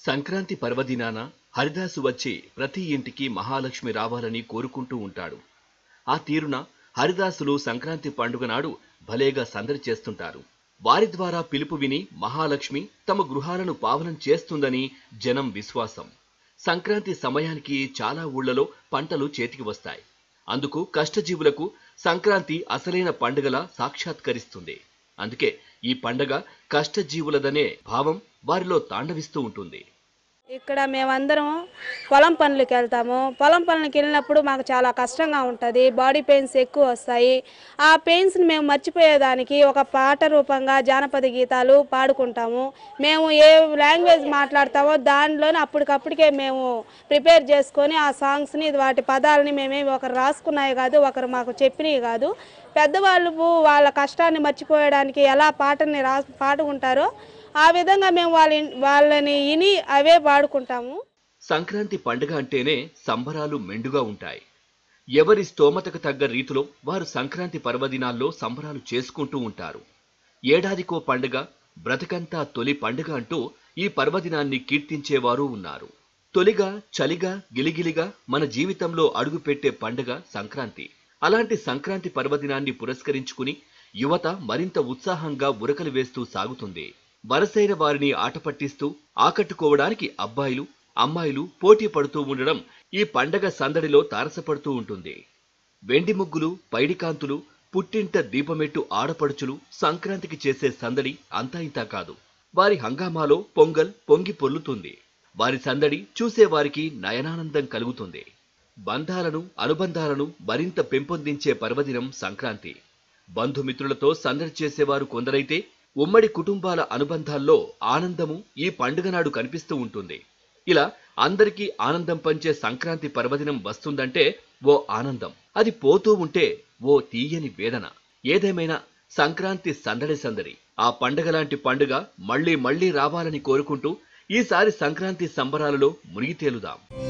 సంక్రాంతి పర్వదినాన హరిదాసు వచ్చి ప్రతి ఇంటికి మహాలక్ష్మి రావాలని కోరుకుంటూ ఉంటాడు ఆ తీరున హరిదాసులు సంక్రాంతి పండుగ నాడు భలేగా సందడి చేస్తుంటారు వారి ద్వారా పిలుపు విని మహాలక్ష్మి తమ గృహాలను పావనం చేస్తుందని జనం విశ్వాసం సంక్రాంతి సమయానికి చాలా ఊళ్ళలో పంటలు చేతికి వస్తాయి అందుకు కష్టజీవులకు సంక్రాంతి అసలైన పండుగలా సాక్షాత్కరిస్తుంది అందుకే ఈ పండగ కష్టజీవులదనే భావం వారిలో తాండవిస్తూ ఉంటుంది ఇక్కడ మేమందరం పొలం పనులకి వెళ్తాము పొలం పనులకి వెళ్ళినప్పుడు మాకు చాలా కష్టంగా ఉంటుంది బాడీ పెయిన్స్ ఎక్కువ వస్తాయి ఆ పెయిన్స్ని మేము మర్చిపోయేదానికి ఒక పాట రూపంగా జానపద గీతాలు పాడుకుంటాము మేము ఏ లాంగ్వేజ్ మాట్లాడతామో దానిలోనే అప్పటికప్పటికే మేము ప్రిపేర్ చేసుకొని ఆ సాంగ్స్ని వాటి పదాలని మేమేమి ఒకరు రాసుకున్నాయి కాదు ఒకరు మాకు చెప్పినవి కాదు పెద్దవాళ్ళు వాళ్ళ కష్టాన్ని మర్చిపోయడానికి ఎలా పాటని రా పాడుకుంటారో ఆ విధంగా మేము వాళ్ళ వాళ్ళని విని అవే పాడుకుంటాము సంక్రాంతి పండుగ అంటేనే సంబరాలు మెండుగా ఉంటాయి ఎవరి స్తోమతకు తగ్గ రీతిలో వారు సంక్రాంతి పర్వదినాల్లో సంబరాలు చేసుకుంటూ ఉంటారు ఏడాదికో పండుగ బ్రతకంతా తొలి పండుగ అంటూ ఈ పర్వదినాన్ని కీర్తించేవారు ఉన్నారు తొలిగా చలిగా గిలిగిలిగా మన జీవితంలో అడుగుపెట్టే పండుగ సంక్రాంతి అలాంటి సంక్రాంతి పర్వదినాన్ని పురస్కరించుకుని యువత మరింత ఉత్సాహంగా ఉరకలు వేస్తూ సాగుతుంది వరసైన వారిని ఆట పట్టిస్తూ ఆకట్టుకోవడానికి అబ్బాయిలు అమ్మాయిలు పోటీ పడుతూ ఉండడం ఈ పండగ సందడిలో తారసపడుతూ ఉంటుంది వెండి ముగ్గులు పైడికాంతులు పుట్టింట దీపమెట్టు ఆడపడుచులు సంక్రాంతికి చేసే సందడి అంతా ఇంతా కాదు వారి హంగామాలో పొంగల్ పొంగి పొల్లుతుంది వారి సందడి చూసేవారికి నయనానందం కలుగుతుంది బంధాలను అనుబంధాలను మరింత పెంపొందించే పర్వదినం సంక్రాంతి బంధుమిత్రులతో సందడి చేసేవారు కొందరైతే ఉమ్మడి కుటుంబాల అనుబంధాల్లో ఆనందము ఈ పండుగ నాడు కనిపిస్తూ ఉంటుంది ఇలా అందరికీ ఆనందం పంచే సంక్రాంతి పర్వదినం వస్తుందంటే ఓ ఆనందం అది పోతూ ఉంటే ఓ తీయని వేదన ఏదేమైనా సంక్రాంతి సందడి సందడి ఆ పండగ లాంటి పండుగ మళ్ళీ మళ్ళీ రావాలని కోరుకుంటూ ఈసారి సంక్రాంతి సంబరాలలో మునిగి తేలుదాం